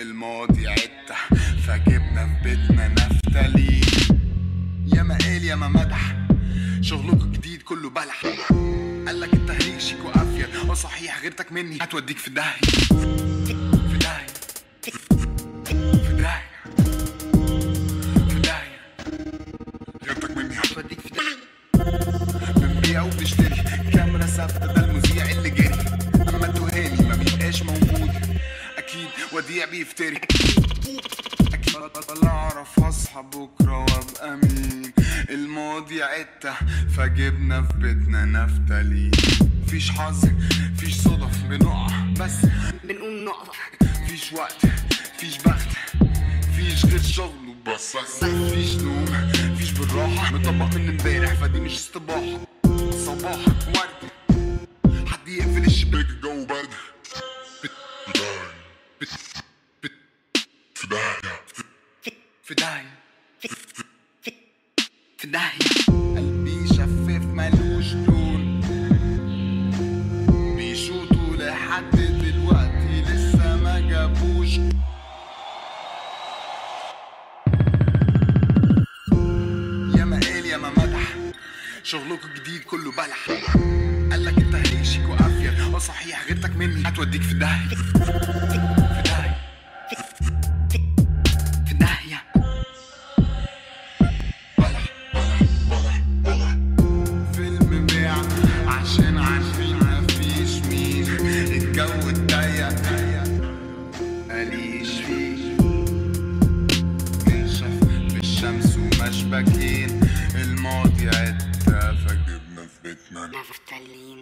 الماضي عدة فجبنا في بيتنا نفتالين ياما قال ياما مدح شغلكوا جديد كله بلح قالك التهريج شيك وافيد اه صحيح غيرتك مني هتوديك في داهية في داهية في داهية في داهية غيرتك مني هتوديك في داهية بنبيع وبنشتري كاميرا ثابتة ده المذيع اللي جري اما التهامي ما بيبقاش موجود اكيد وديع بيفتري اكيد بطل اعرف اصحى بكره وابقى مين الماضي عدة فجبنا في بيتنا نفتالين فيش حظ فيش صدف بنقع بس بنقوم نقف فيش وقت فيش بخت فيش غير شغل وبس بس فيش نوم فيش بالراحة مطبق من امبارح فدي مش استباحة صباحك ورد حد يقفل الشباك الجو برد بت- بت- بت- في داهية في داهية في داهية قلبي شفاف ملوش لون بيشوطوا لحد دلوقتي لسه ما جابوش ياما قال ياما مدح شغلكوا جديد كله بلح قالك انت هريشك وافيد اه صحيح غيرتك مني هتوديك في داهية في داهية في داهية بلح بلح بلح بلح فيلم بيع عشان عارفين مفيش مين الجو اتضيق ماليش فيه ننشف في الشمس ومشبكين الماضي عدة فجبنا في بيتنا نفتالين